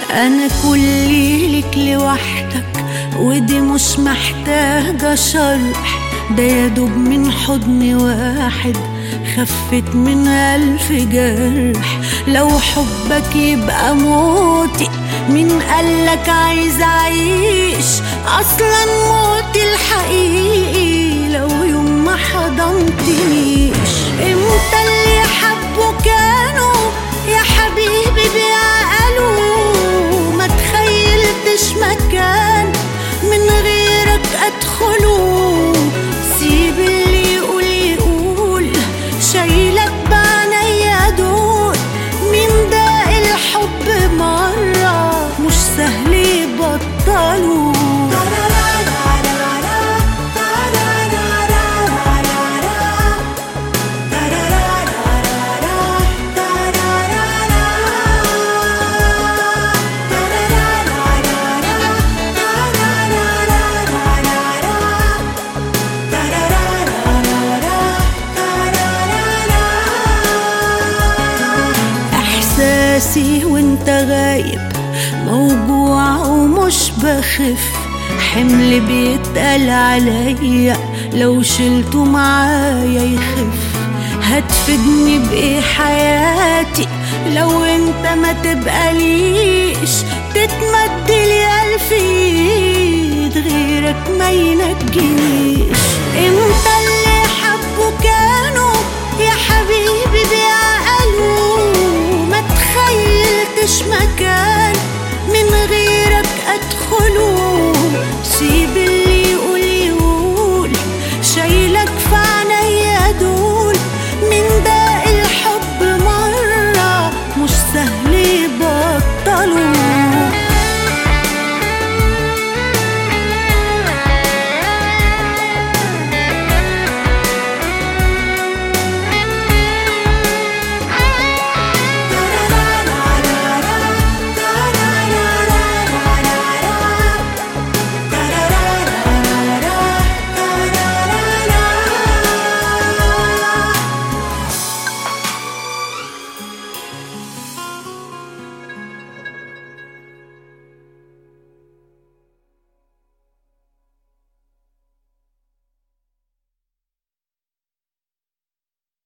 أنا كل ليك لوحدك ودي مش محتاجة شرح ده يدوب من حضن واحد خفت من ألف جرح لو حبك يبقى موتي مين قالك عايز أعيش أصلا موتي الحقيقي لو يوم ما حضنتنيش امتى اللي حبوا كانوا يا حبيبي بيعقلوا ما تخيلتش مكان من غيرك ادخله سيب اللي يقول يقول شايلك بعنيا دول مين ده الحب مرة مش سهل يبطلوا احساسي وانت غايب موجوع ومش بخف حمل بيتقل عليا لو شلته معايا يخف هتفيدني بايه حياتي لو انت ما تبقى ليش تتمد لي الف ايد غيرك ما ينجيش امتى